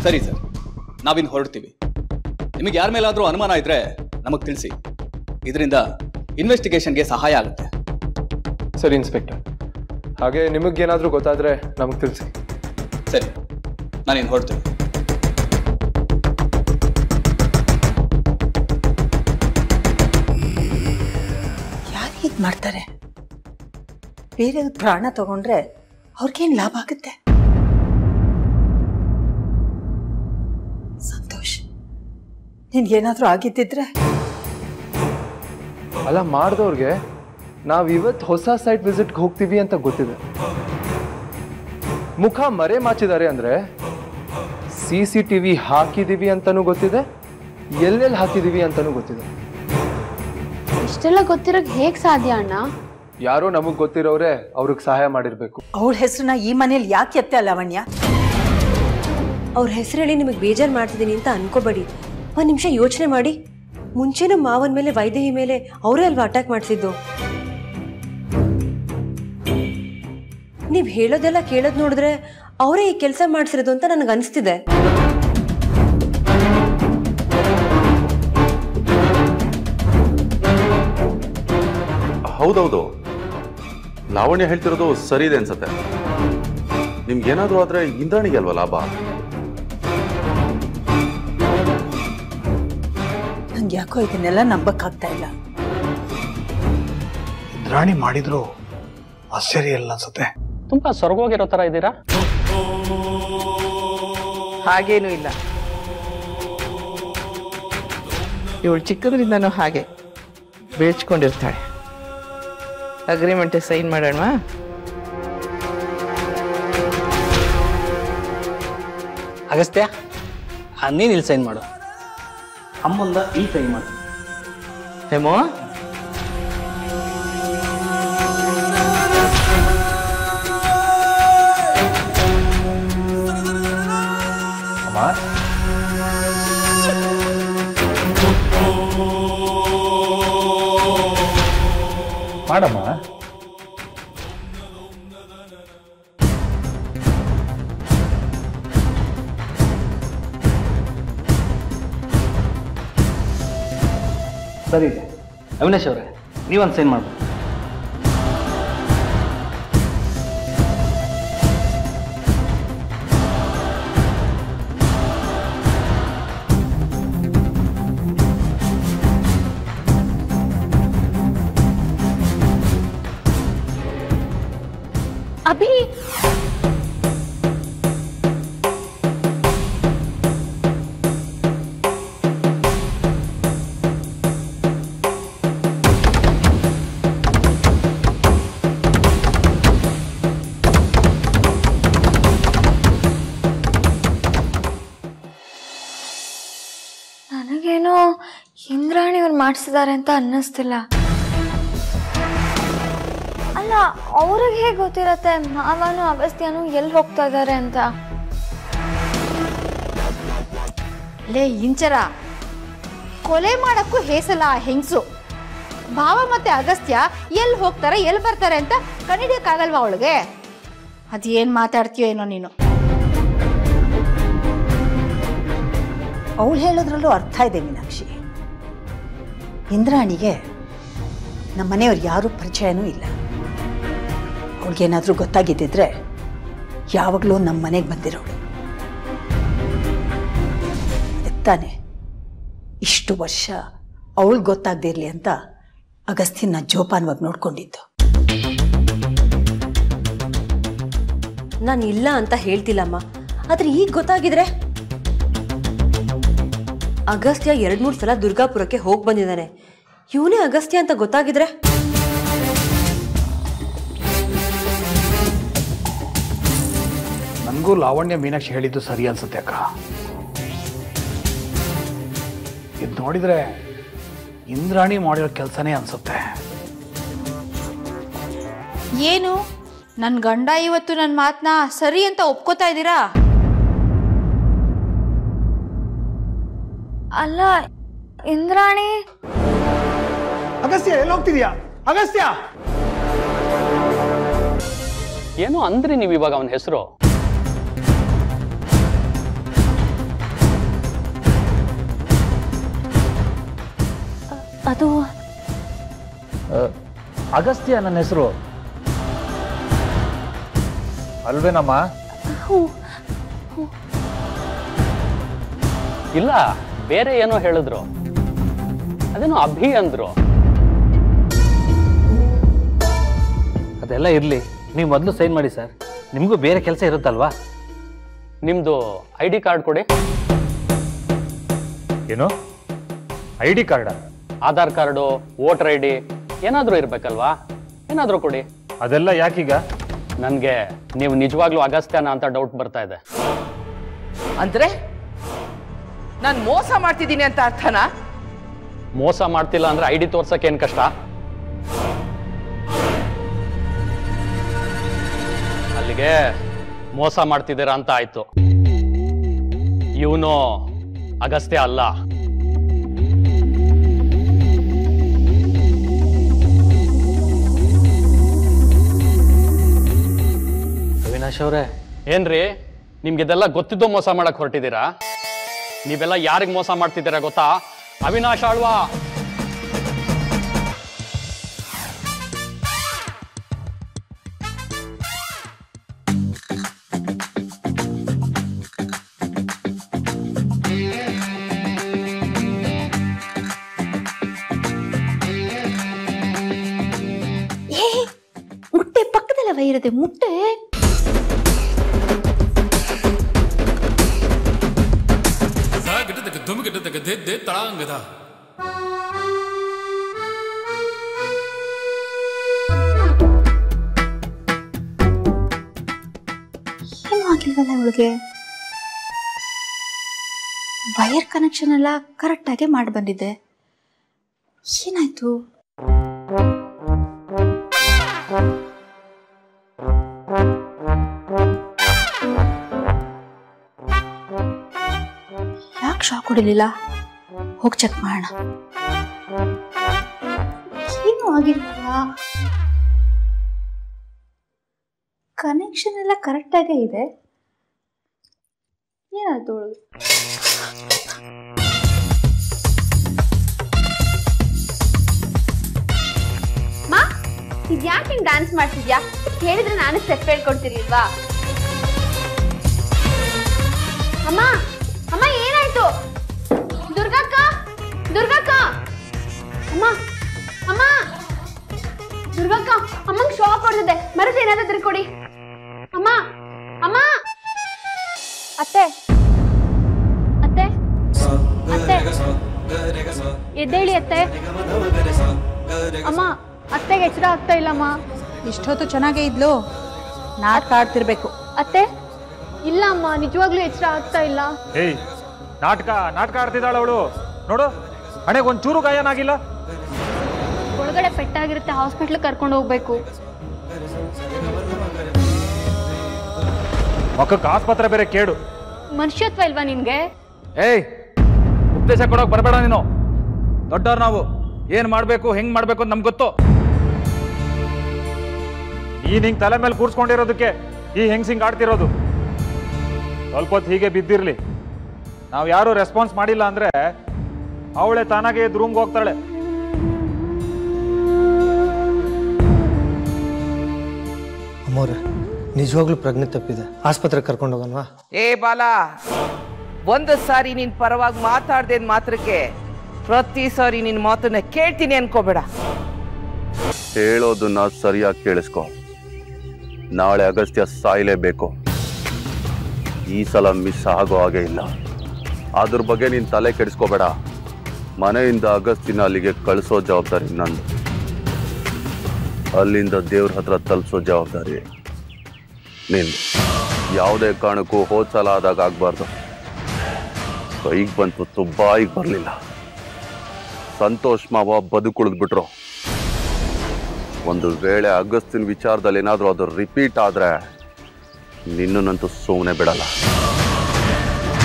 ಸರಿ ಸರ್ ನಾವಿನ್ನು ಹೊರಡ್ತೀವಿ ನಿಮಗೆ ಯಾರ ಮೇಲಾದರೂ ಅನುಮಾನ ಇದ್ರೆ ನಮಗೆ ತಿಳಿಸಿ ಇದರಿಂದ ಇನ್ವೆಸ್ಟಿಗೇಷನ್ಗೆ ಸಹಾಯ ಆಗುತ್ತೆ ಸರಿ ಇನ್ಸ್ಪೆಕ್ಟರ್ ಹಾಗೆ ನಿಮಗೇನಾದರೂ ಗೊತ್ತಾದರೆ ನಮಗೆ ತಿಳಿಸಿ ಸರಿ ನಾನಿನ್ನು ಹೊರಡ್ತೀನಿ ಯಾರು ಹೀಗೆ ಮಾಡ್ತಾರೆ ಬೇರೆ ಪ್ರಾಣ ತಗೊಂಡ್ರೆ ಅವ್ರಿಗೇನು ಲಾಭ ಆಗುತ್ತೆ ಸಂತೋಷ್ ನಿನ್ಗೇನಾದ್ರೂ ಆಗಿದ್ದಿದ್ರೆ ಅಲ್ಲ ಮಾಡಿದವ್ರಿಗೆ ನಾವು ಇವತ್ತು ಹೊಸ ಸೈಟ್ ವಿಸಿಟ್ಗೆ ಹೋಗ್ತೀವಿ ಅಂತ ಗೊತ್ತಿದೆ ಮುಖ ಮರೆ ಮಾಚಿದ್ದಾರೆ ಅಂದರೆ ಸಿ ಸಿ ಟಿ ವಿ ಹಾಕಿದ್ದೀವಿ ಅಂತಲೂ ಗೊತ್ತಿದೆ ಎಲ್ಲೆಲ್ಲಿ ಹಾಕಿದ್ದೀವಿ ಅಂತಲೂ ಗೊತ್ತಿದೆ ಇಷ್ಟೆಲ್ಲ ಗೊತ್ತಿರೋಕ್ ಹೇಗ್ ಸಾಧ್ಯ ಅಣ್ಣ ಯಾರೋ ನಮಗೆ ಗೊತ್ತಿರೋರೆ ಅವ್ರಿಗೆ ಸಹಾಯ ಮಾಡಿರಬೇಕು ಅವಳ ಹೆಸರನ್ನ ಈ ಮನೇಲಿ ಯಾಕೆ ಎತ್ತೆ ಲಾವಣ್ಯ ಅವ್ರ ಹೆಸರು ಹೇಳಿ ನಿಮಗೆ ಬೇಜಾರು ಮಾಡ್ತಿದ್ದೀನಿ ಅಂತ ಅನ್ಕೋಬೇಡಿ ಒಂದು ನಿಮಿಷ ಯೋಚನೆ ಮಾಡಿ ಮುಂಚೆನೂ ಮಾವನ ಮೇಲೆ ವೈದೇಹಿ ಮೇಲೆ ಅವರೇ ಅಲ್ವಾ ಅಟ್ಯಾಕ್ ಮಾಡಿಸಿದ್ದು ನೀವು ಹೇಳೋದೆಲ್ಲ ಕೇಳೋದು ನೋಡಿದ್ರೆ ಅವರೇ ಈ ಕೆಲಸ ಮಾಡಿಸಿರೋದು ಅಂತ ನನಗೆ ಅನಿಸ್ತಿದೆ ಹೌದೌದು ಲಾವಣ್ಯ ಹೇಳ್ತಿರೋದು ಸರಿ ಇದೆ ಅನ್ಸತ್ತೆ ನಿಮ್ಗೇನಾದ್ರೂ ಆದ್ರೆ ಇಂದ್ರಾಣಿಗೆ ಅಲ್ವಾ ಲಾಭ ನಂಗೆ ಯಾಕೋ ಇದನ್ನೆಲ್ಲ ನಂಬಕ್ಕಾಗ್ತಾ ಇಲ್ಲ ರಾಣಿ ಮಾಡಿದ್ರು ಆಶ್ಚರ್ಯ ಇಲ್ಲ ಅನ್ಸುತ್ತೆ ತುಂಬಾ ಸೊರಗೋಗಿರೋ ತರ ಇದ್ದೀರಾ ಹಾಗೇನೂ ಇಲ್ಲ ಇವಳು ಚಿಕ್ಕದ್ರಿಂದನೂ ಹಾಗೆ ಬೇಡ್ಸ್ಕೊಂಡಿರ್ತಾಳೆ ಅಗ್ರಿಮೆಂಟ್ ಸೈನ್ ಮಾಡೋಣ ಅಗಸ್ತ್ಯ ಆ, ನೀನ್ ಇಲ್ಲಿ ಸೈನ್ ಮಾಡು ಅಮ್ಮಂದ ಈ ಸೈನ್ ಮಾಡು ಹೇಮೋ ಮಾಡಮ್ಮ ಸರಿ ಇದೆ ಅವಿನಾಶ್ ಅವರೇ ನೀವೊಂದು ಸೈನ್ ಮಾಡ್ಬೋದು ಅಭಿ ನನಗೇನೋ ಇಂದ್ರಾಣಿ ಅವ್ರು ಮಾಡಿಸಿದ್ದಾರೆ ಅಂತ ಅನ್ನಿಸ್ತಿಲ್ಲ ಅಲ್ಲ ಅವ್ರಿಗೆ ಹೇಗೆ ಗೊತ್ತಿರತ್ತೆ ಮಾವನು ಅಗಸ್ತ್ಯನು ಎಲ್ಲಿ ಹೋಗ್ತಾ ಇದ್ದಾರೆ ಅಂತ ಲೇ ಇಂಚರ ಕೊಲೆ ಮಾಡಕ್ಕೂ ಹೇಸಲ್ಲ ಆ ಹೆಂಗಸು ಭಾವ ಮತ್ತೆ ಅಗಸ್ತ್ಯ ಎಲ್ಲಿ ಹೋಗ್ತಾರೆ ಎಲ್ಲಿ ಬರ್ತಾರೆ ಅಂತ ಕಂಡಿಡಿಯಕ್ಕಾಗಲ್ವಾ ಅವಳಿಗೆ ಅದೇನು ಮಾತಾಡ್ತೀಯೋ ಏನೋ ನೀನು ಅವಳು ಹೇಳೋದ್ರಲ್ಲೂ ಅರ್ಥ ಇದೆ ಮೀನಾಕ್ಷಿ ಇಂದ್ರಾಣಿಗೆ ನಮ್ಮ ಮನೆಯವ್ರು ಯಾರೂ ಪರಿಚಯನೂ ಇಲ್ಲ ಅವಳಿಗೇನಾದರೂ ಗೊತ್ತಾಗಿದ್ದಿದ್ರೆ ಯಾವಾಗಲೂ ನಮ್ಮ ಮನೆಗೆ ಬಂದಿರೋಳು ಅದಕ್ಕೆ ತಾನೆ ಇಷ್ಟು ವರ್ಷ ಅವಳಿಗೆ ಗೊತ್ತಾಗ್ದಿರ್ಲಿ ಅಂತ ಅಗಸ್ತ್ಯನ ಜೋಪಾನವಾಗಿ ನೋಡ್ಕೊಂಡಿದ್ದು ನಾನು ಇಲ್ಲ ಅಂತ ಹೇಳ್ತಿಲ್ಲಮ್ಮ ಆದ್ರೆ ಈಗ ಗೊತ್ತಾಗಿದ್ರೆ ಅಗಸ್ತ್ಯ ಎರಡ್ ಮೂರು ಸಲ ದುರ್ಗಾಪುರಕ್ಕೆ ಹೋಗಿ ಬಂದಿದ್ದಾನೆ ಇವನೇ ಅಗಸ್ತ್ಯ ಅಂತ ಗೊತ್ತಾಗಿದ್ರೆ ನನಗೂ ಲಾವಣ್ಯ ಮೀನಾಕ್ಷಿ ಹೇಳಿದ್ದು ಸರಿ ಅನ್ಸುತ್ತೆ ಅಕ್ಕ ಇದು ನೋಡಿದ್ರೆ ಇಂದ್ರಾಣಿ ಮಾಡಿರೋ ಕೆಲಸನೇ ಅನ್ಸುತ್ತೆ ಏನು ನನ್ನ ಗಂಡ ಇವತ್ತು ನನ್ನ ಮಾತನ್ನ ಸರಿ ಅಂತ ಒಪ್ಕೋತಾ ಇದ್ದೀರಾ ಅಲ್ಲ ಇಂದ್ರಾಣಿ ಅಗಸ್ತ್ಯ ಎಲ್ಲಿ ಹೋಗ್ತಿದ್ಯಾ ಅಗಸ್ತ್ಯ ಏನೋ ಅಂದ್ರಿ ನೀವು ಇವಾಗ ಅವನ ಹೆಸರು ಅದು ಅಗಸ್ತ್ಯ ನನ್ನ ಹೆಸರು ಅಲ್ವೇನಮ್ಮ ಹ್ಞೂ ಇಲ್ಲ ಬೇರೆ ಏನೋ ಹೇಳಿದ್ರು ಅದೇನೋ ಅಭಿ ಅಂದ್ರು ಅದೆಲ್ಲ ಇರಲಿ ನೀವು ಮೊದಲು ಸೈನ್ ಮಾಡಿ ಸರ್ ನಿಮಗೂ ಬೇರೆ ಕೆಲಸ ಇರುತ್ತಲ್ವಾ ನಿಮ್ದು ಐ ಡಿ ಕಾರ್ಡ್ ಕೊಡಿ ಏನು I D card Aadhaar card voter I D ಏನಾದರೂ ಇರ್ಬೇಕಲ್ವಾ ಏನಾದರೂ ಕೊಡಿ ಅದೆಲ್ಲ ಯಾಕೀಗ ನನಗೆ ನೀವು ನಿಜವಾಗ್ಲೂ ಅಗಸ್ತ್ಯನ ಅಂತ ಡೌಟ್ ಬರ್ತಾ ಇದೆ ಅಂದ್ರೆ ನಾನು ಮೋಸ ಮಾಡ್ತಿದ್ದೀನಿ ಅಂತ ಅರ್ಥನಾ ಮೋಸ ಮಾಡ್ತಿಲ್ಲ ಅಂದ್ರೆ ಐ ಡಿ ತೋರ್ಸಕ್ಕೆ ಏನು ಕಷ್ಟ ಅಲ್ಲಿಗೆ ಮೋಸ ಮಾಡ್ತಿದ್ದೀರಾ ಅಂತ ಆಯ್ತು ಇವನು ಅಗಸ್ತ್ಯ ಅಲ್ಲ ಅವಿನಾಶ್ ಅವರೇ ಏನ್ರಿ ನಿಮ್ಗಿದೆಲ್ಲ ಗೊತ್ತಿದ್ದು ಮೋಸ ಮಾಡಕ್ ಹೊರಟಿದ್ದೀರಾ ನೀವೆಲ್ಲ ಯಾರಿಗೆ ಮೋಸ ಮಾಡ್ತಿದ್ದೀರಾ ಗೊತ್ತಾ ಅವಿನಾಶ್ ಆಳ್ವಾ ಏ ಮುಟ್ಟೆ ಪಕ್ಕದಲ್ಲವ ಇರುತ್ತೆ ಮುಟ್ಟೆ ತಳಾಂಗದ ಏನು ಆಗಿಲ್ವಲ್ಲ ಇವಳಿಗೆ ವೈರ್ ಕನೆಕ್ಷನ್ ಎಲ್ಲ ಕರೆಕ್ಟಾಗಿ ಮಾಡಿ ಬಂದಿದ್ದೆ ಏನಾಯ್ತು ಯಾಕೆ ಶಾಕ್ ಹೊಡಿಲಿಲ್ಲ ಹೋಗಿ ಚೆಕ್ ಮಾಡೋಣ ಏನು ಆಗಿಲ್ವಲ್ಲ ಕನೆಕ್ಷನ್ ಎಲ್ಲ ಕರೆಕ್ಟಾಗೇ ಇದೆ ಏನಾಯ್ತು ಒಳಗೆ ಮಾ ಇದ್ಯಾಕೆ ಹಿಂಗ್ ಡ್ಯಾನ್ಸ್ ಮಾಡ್ತಿದ್ಯಾ ಹೇಳಿದ್ರೆ ನಾನು ಸ್ಟೆಪ್ ಹೇಳ್ಕೊಡ್ತಿರ್ಲಿಲ್ವಾ ಅಮ್ಮ ಅಮ್ಮ ಏನಾಯ್ತು ದುರ್ಗಕ್ಕ ದುರ್ಗಕ್ಕ ಅಮ್ಮ ಅಮ್ಮ ದುರ್ಗಕ್ಕ ಅಮ್ಮಂಗ್ ಶಾಕ್ ಹೊಡೆದಿದೆ ಮರದ ಏನಾದ್ರು ಕೊಡಿ ಅಮ್ಮ ಅಮ್ಮ ಅತ್ತೆ ಅತ್ತೆ ಅತ್ತೆ ಎದ್ದೇಳಿ ಅತ್ತೆ ಅಮ್ಮ ಅತ್ತೆಗೆ ಎಚ್ಚರ ಆಗ್ತಾ ಇಲ್ಲಮ್ಮ ಇಷ್ಟೊತ್ತು ಚೆನ್ನಾಗೇ ಇದ್ಲು ನಾಟಕ ಆಡ್ತಿರ್ಬೇಕು ಅತ್ತೆ ಇಲ್ಲ ಅಮ್ಮ ನಿಜವಾಗ್ಲೂ ಎಚ್ಚರ ಆಗ್ತಾ ಇಲ್ಲ ಏಯ್ ನಾಟಕ ನಾಟಕ ಆಡ್ತಿದ್ದಾಳ ಅವಳು ನೋಡು ಹಣೆಗೆ ಒಂಚೂರು ಗಾಯನಾಗಿಲ್ಲ ಒಳಗಡೆ ಪೆಟ್ಟಾಗಿರುತ್ತೆ ಹಾಸ್ಪಿಟ್ಲ್ ಕರ್ಕೊಂಡು ಹೋಗ್ಬೇಕು ಮಕ್ಕಕ್ಕೆ ಆಸ್ಪತ್ರೆ ಬೇರೆ ಕೇಡು ಮನುಷ್ಯತ್ವ ಇಲ್ವಾ ನಿನ್ಗೆ ಏಯ್ ಉಪದೇಶ ಕೊಡೋಕೆ ಬರಬೇಡ ನೀನು ದೊಡ್ಡವ್ರು ನಾವು ಏನ್ ಮಾಡ್ಬೇಕು ಹೆಂಗ್ ಮಾಡ್ಬೇಕು ಅಂತ ನಮ್ಗೆ ಗೊತ್ತು ನೀನ್ ಹಿಂಗ್ ತಲೆ ಮೇಲೆ ಕೂರ್ಸ್ಕೊಂಡಿರೋದಕ್ಕೆ ಈ ಹೆಂಗ್ಸ್ ಹಿಂಗ್ ಆಡ್ತಿರೋದು ಸ್ವಲ್ಪ ಹೊತ್ತು ಹೀಗೆ ಬಿದ್ದಿರ್ಲಿ ನಾವು ಯಾರು ರೆಸ್ಪಾನ್ಸ್ ಮಾಡಿಲ್ಲ ಅಂದ್ರೆ ಅವಳೆ ತಾನಾಗೆ ಎದ್ದು ರೂಮ್ಗೆ ಹೋಗ್ತಾಳೆ ಅಮ್ಮವ್ರೆ ನಿಜವಾಗ್ಲೂ ಪ್ರಜ್ಞೆ ತಪ್ಪಿದೆ ಆಸ್ಪತ್ರೆಗೆ ಕರ್ಕೊಂಡು ಹೋಗಲ್ವಾ ಏ ಬಾಲ ಒಂದು ಸಾರಿ ನಿನ್ ಪರವಾಗಿ ಮಾತಾಡ್ದೆ ಮಾತ್ರಕ್ಕೆ ಪ್ರತಿ ಸಾರಿ ನಿನ್ ಮಾತನ್ನ ಕೇಳ್ತೀನಿ ಅನ್ಕೋಬೇಡ ಹೇಳೋದನ್ನ ಸರಿಯಾಗಿ ಕೇಳಿಸ್ಕೊ ನಾಳೆ ಅಗಸ್ತ್ಯ ಸಾಯಲೇಬೇಕು ಈ ಸಲ ಮಿಸ್ ಆಗೋ ಹಾಗೆ ಇಲ್ಲ ಅದ್ರ ಬಗ್ಗೆ ನೀನು ತಲೆ ಕೆಡಿಸ್ಕೋಬೇಡ ಮನೆಯಿಂದ ಅಗಸ್ತಿನ ಅಲ್ಲಿಗೆ ಕಳಿಸೋ ಜವಾಬ್ದಾರಿ ನಂದು ಅಲ್ಲಿಂದ ದೇವ್ರ ಹತ್ರ ತಲುಪಿಸೋ ಜವಾಬ್ದಾರಿ ನಿಂದು ಯಾವುದೇ ಕಾರಣಕ್ಕೂ ಹೋದ್ ಸಲ ಆದಾಗ ಆಗ್ಬಾರ್ದು ಕೈಗೆ ಬಂತು ತುಬ್ಬಾಯಿಗೆ ಬರಲಿಲ್ಲ ಸಂತೋಷ್ ಮಾವ ಬದುಕುಳಿದ್ಬಿಟ್ರು ಒಂದು ವೇಳೆ ಅಗಸ್ತಿನ ವಿಚಾರದಲ್ಲಿ ಏನಾದರೂ ಅದು ರಿಪೀಟ್ ಆದರೆ ನಿನ್ನನ್ನಂತೂ ಸುಮ್ಮನೆ ಬಿಡಲ್ಲ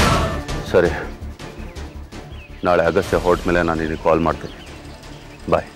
ಸರಿ ನಾಳೆ ಅಗಸ್ತ್ಯ ಹೊರಟ ಮೇಲೆ ನಾನು ನಿನಗೆ ಕಾಲ್ ಮಾಡ್ತೀನಿ ಬಾಯ್